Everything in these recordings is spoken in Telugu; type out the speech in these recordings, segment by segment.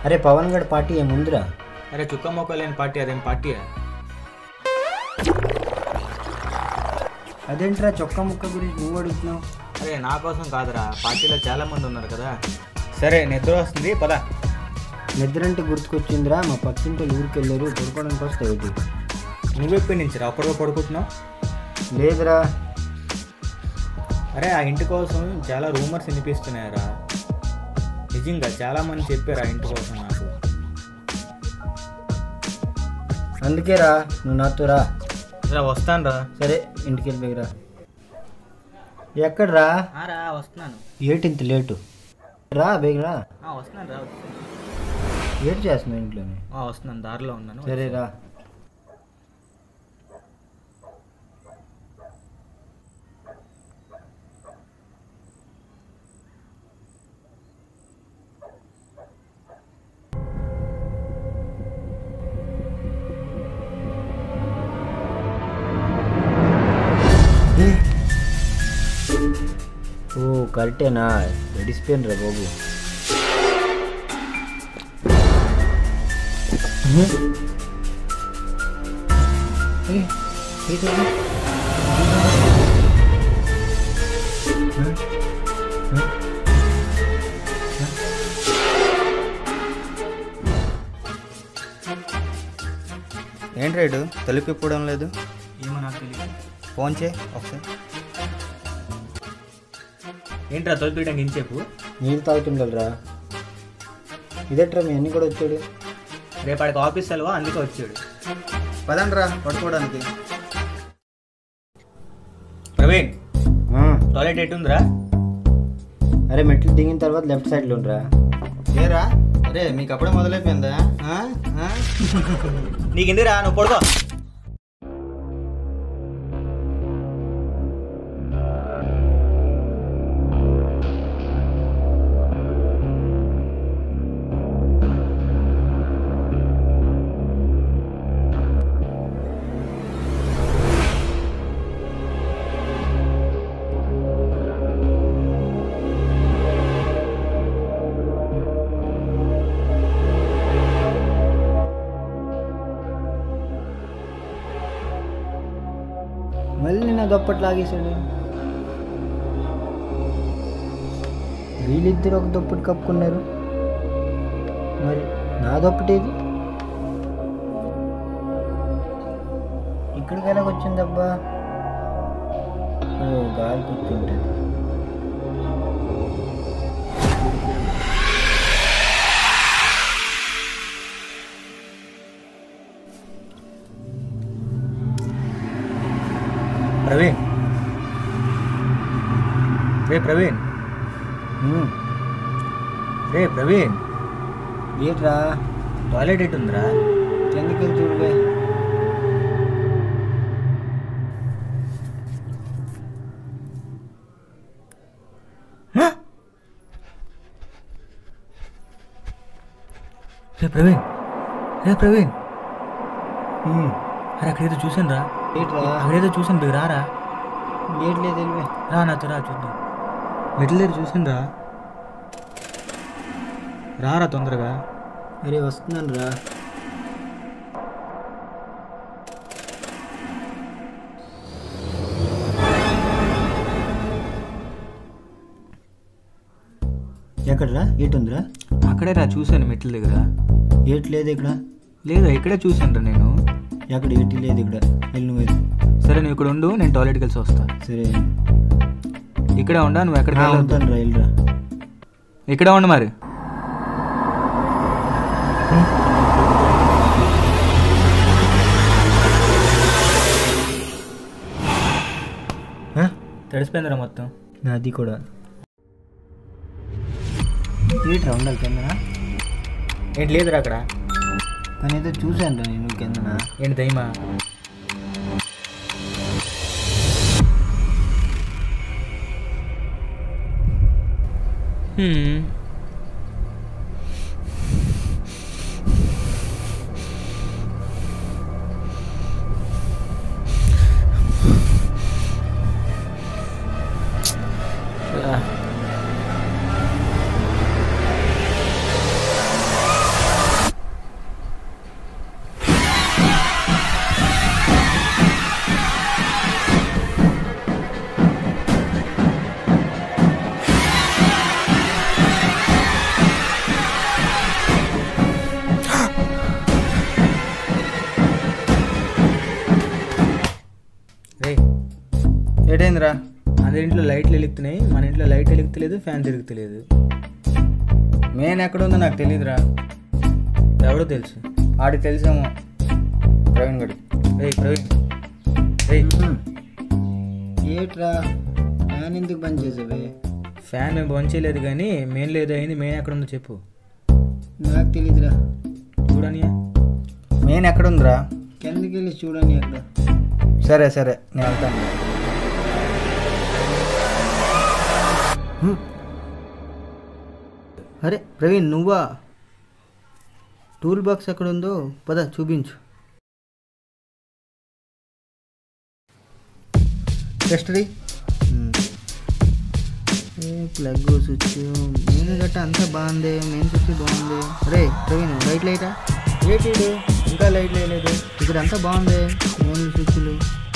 అరే పవన్ గడ్ పార్టీ ఏముందిరా అరే చుక్క మొక్క లేని పార్టీ అదేం పార్టీ అదేంట్రా చొక్కా ముక్క గురించి నువ్వు అడుగుతున్నావు అరే నా కోసం కాదురా పార్టీలో చాలా మంది ఉన్నారు కదా సరే నిద్ర వస్తుంది పద నిద్ర అంటే గుర్తుకొచ్చిందిరా మా పక్కింటి వాళ్ళు ఊరికి వెళ్ళారు పడుకోవడానికి వస్తే ఒకటి నువ్వెప్పటి నుంచి రా అప్పుడుగా పడుకుంటున్నావు లేదురా అరే ఆ ఇంటి కోసం చాలా రూమర్స్ వినిపిస్తున్నాయరా నిజంగా చాలా మంది చెప్పారు ఆ ఇంటి కోసం నాకు అందుకే రా నువ్వు నాతో రా రా వస్తాను రా సరే ఇంటికి వెళ్ళిపోయిరా ఎక్కడ్రా రా వస్తున్నాను ఏటి ఇంత లేటు రా బేగరా వస్తున్నాను రా ఏటి చేస్తున్నావు ఇంట్లోనే వస్తున్నాను దారిలో ఉన్నాను సరే రా ఓ కరెక్టేనా ఎడిసిపోయాను రా బాబు ఏ, ఏంటి అది? ఆ? ఆ? ఏంటి రైడు తలుపు ఇప్పడం లేదు ఏమో నాకు తెలియదు ఫోన్ చేయి ఒకసారి ఏంట్రా తొలిపీయడానికి ఇంచేపు నీళ్ళు తాగుతుండాలిరా ఇదేట్రా మీ అన్ని కూడా వచ్చాడు రేపటికి ఆఫీస్ సెలవా అందుకే వచ్చాడు పదండ్రా పడుకోవడానికి ప్రవీణ్ ఆ, టాయిలెట్ ఎటు ఉందిరా అరే మెట్లు దిగిన తర్వాత లెఫ్ట్ సైడ్లో ఉండరా ఏరా అరే మీకు అప్పుడే మొదలైపోయిందా ఆ? ఆ? నీకు ఎందుకురా నువ్వు పడుకో మళ్ళీ నా దుప్పటి లాగేశాడు వీళ్ళిద్దరు ఒక దుప్పటి కప్పుకున్నారు మరి నా దుప్పటి ఏది ఇక్కడికి ఎలాగొచ్చిందబ్బా ఓ గాలి కూర్చుంటుంది ప్రవీణ్ రే ప్రవీణ్ ఉమ్, రే ప్రవీణ్ ఏంట్రా టాయిలెట్ ఎటు ఉందిరా కిందకి వెళ్ళి చూడలే రే ప్రవీణ్ రే ప్రవీణ్ ఉమ్, అరే అక్కడేదో చూసాను రా ఏంట్రా అక్కడేదో చూసాను బి రారా గేట్ లేదు వెళ్ళిపోయి రా నాతో రా చూద్దాం మెట్ల దగ్గర చూసాను రా రారా తొందరగా అరే వస్తున్నాను రా ఎక్కడరా ఏటు ఉందిరా అక్కడే రా చూశాను మెట్ల దగ్గర ఏటు లేదు ఇక్కడ లేదా ఇక్కడే చూశాను రా నేను ఎక్కడ ఏటి లేదు ఇక్కడ వెళ్ళి నువ్వు వెళ్ళు. సరే నువ్వు ఇక్కడ ఉండు నేను టాయిలెట్కి వెళ్ళి వస్తా సరే ఇక్కడే ఉండా నువ్వు ఎక్కడికి వెళ్ళొద్దు ఉంటాను రా వెళ్ళిరా ఇక్కడే ఉండు మరి ఆ? తడిసిపోయిందిరా మొత్తం నాది కూడా ఏట్రా ఉండాలి కిందనా ఏంటి లేదురా అక్కడ కానీ ఏదో చూశాను రా నేను కిందన ఏంటి దయమా హ్మ్. ఆ. అందరి ఇంట్లో లైట్లు వెలుగుతున్నాయి మన ఇంట్లో లైట్ వెలుగుతలేదు ఫ్యాన్ తిరుగుతలేదు మెయిన్ ఎక్కడ ఉందో నాకు తెలియదురా ఎవడో తెలుసు ఆడికి తెలిసేమో ప్రవీణ్ గడి రేయ్ ప్రవీణ్ రేయ్ ఏట్రా ఫ్యాన్ ఎందుకు బంద్ చేసావే ఫ్యాన్ మేము బంద్ చేయలేదు కానీ మెయిన్ లేదు అయింది మెయిన్ ఎక్కడ ఉందో చెప్పు నాకు తెలీదురా చూడని మెయిన్ ఎక్కడ ఉందిరా కిందకి వెళ్ళి చూడని అక్కడ సరే సరే నేను వెళ్తాను హ్మ్. అరే ప్రవీణ్ నువ్వా టూల్ బాక్స్ ఎక్కడ ఉందో పద చూపించు టెస్టరీ ఏ ప్లగ్ స్విచ్ మెయిన్ గట్ట అంతా బాగుంది మెయిన్ స్విచ్ బాగుంది అరే ప్రవీణ్ లైట్ లైటా ఏంటి ఈడు? ఇంకా లైట్ లేదు ఇక్కడ అంతా బాగుంది మెయిన్ స్విచ్లు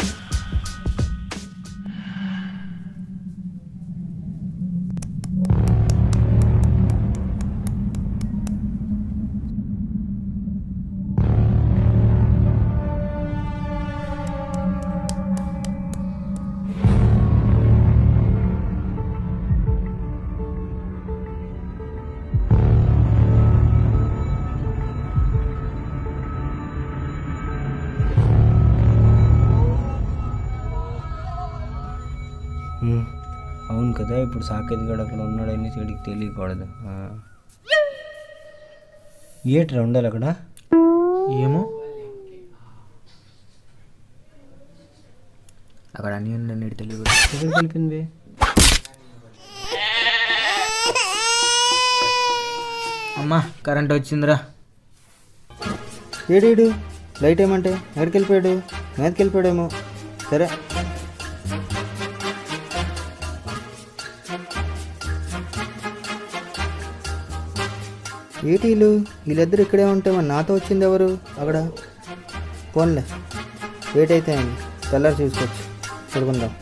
అవును కదా ఇప్పుడు సాకేత్ గడు అక్కడ ఉన్నాడని చెడికి తెలియకూడదు ఆ. ఏట్రా ఉండాలి అక్కడ ఏమో అక్కడ అన్ని ఉన్నాడు తెలియదు ఎక్కడ కలిపింది అమ్మా కరెంట్ వచ్చిందిరా ఏడేడు లైట్ ఏమంటే ఎక్కడికి వెళ్ళిపోయాడు మీదకి వెళ్ళిపోయాడేమో సరే ఏటీలు వీళ్ళిద్దరు ఇక్కడే ఉంటే మరి నాతో వచ్చింది ఎవరు అక్కడ పోన్లే లేట్ అయితే అయింది తెల్లారి చూసుకోవచ్చు పడుకుందాం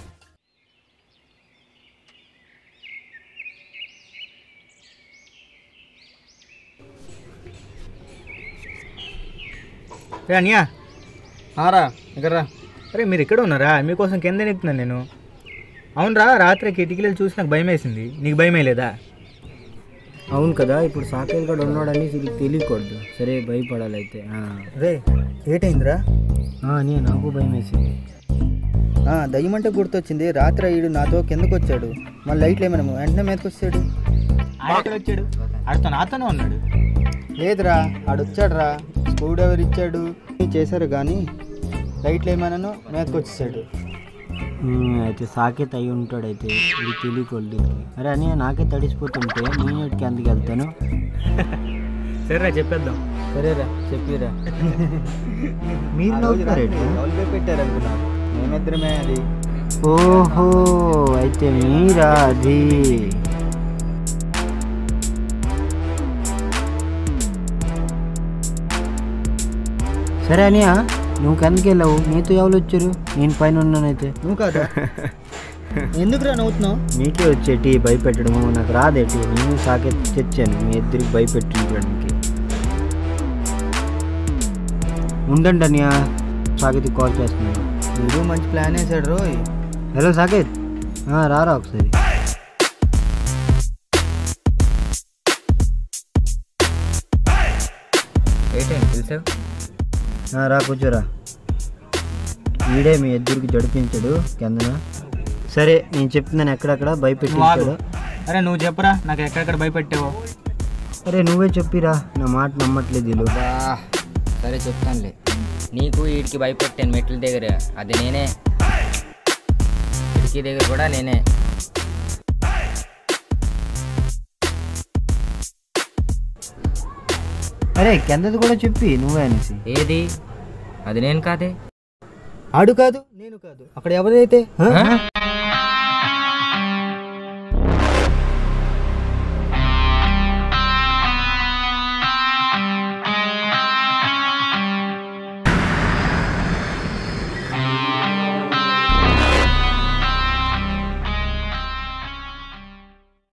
రే అన్యా ఆరా ఇక్కడ రా అరే మీరు ఇక్కడ ఉన్నారా మీకోసం కింద ఎక్కుతున్నాను నేను అవునరా రాత్రి కిటికీలు చూసి నాకు భయం వేసింది నీకు భయం లేదా అవును కదా ఇప్పుడు సాకేత్ గడు ఉన్నాడని వీళ్ళకి తెలియకూడదు సరే భయపడాలి అయితే ఆ. రే ఏటైందిరా ఆ, నీ నాకు భయం వేసింది ఆ, దయ్యమంటే గుర్తొచ్చింది రాత్రి అయ్యుడు నాతో కిందకు వచ్చాడు మళ్ళీ లైట్లు ఏమైనా వెంటనే మీదకి వచ్చాడు ఎక్కడ వచ్చాడు ఆడితో నాతోనే ఉన్నాడు లేదురా ఆడొచ్చాడు రా స్క్రూ డ్రైవర్ ఇచ్చాడు అన్నీ చేశారు కానీ లైట్లు ఏమైనాను మీదకి వచ్చేసాడు ఉమ్, అయితే సాకేత్ అయి ఉంటాడు అయితే ఇది తెలియకూడదు వీళ్ళకి. అరే అని నాకే తడిసిపోతుంటే నేను ఎటుకి అందుకు వెళ్తాను సరేరా చెప్పేద్దాం సరేరా చెప్పిరా మీరు నవ్వుతున్నారేంటి? పెట్టారు అనుకున్నా మేమిద్దరమే అది ఓహో అయితే మీరా అది సరే అనియా నువ్వు కిందకి వెళ్ళావు నీతో ఎవరు వచ్చారు నేను పైన ఉన్నానైతే నువ్వు కాదా ఎందుకురా నవ్వుతున్నావు నీకే వచ్చేటి భయపెట్టడము నాకు రాదేటి నేను సాకెత్ తెచ్చాను మీ ఇద్దరికి భయపెట్టించడానికి ఉండండి అనియా సాకెత్కి కాల్ చేస్తున్నాను మీరు మంచి ప్లాన్ వేసాడు రోయ్ హలో సాకేత్ ఆ, రారా ఒకసారి ఏంటండి పిలిచావు ఆ, రా కూర్చోరా వీడే మీ ఇద్దరికి జడిపించాడు కిందన సరే నేను చెప్తున్నాను ఎక్కడెక్కడ నువ్వు ఆగు. భయపెట్టించాడు అరే నువ్వు చెప్పరా నాకు ఎక్కడెక్కడ భయపెట్టావో అరే నువ్వే చెప్పిరా నా మాట నమ్మట్లేదు వీళ్ళు సరే చెప్తానులే నీకు వీడికి భయపెట్టాను మెట్ల దగ్గర అది నేనే కిటికీ దగ్గర కూడా నేనే అరే కిందది కూడా చెప్పి నువ్వే అనేసి ఏది అది నేను కాదే ఆడు కాదు నేను కాదు అక్కడ ఎవరైతే ఆ?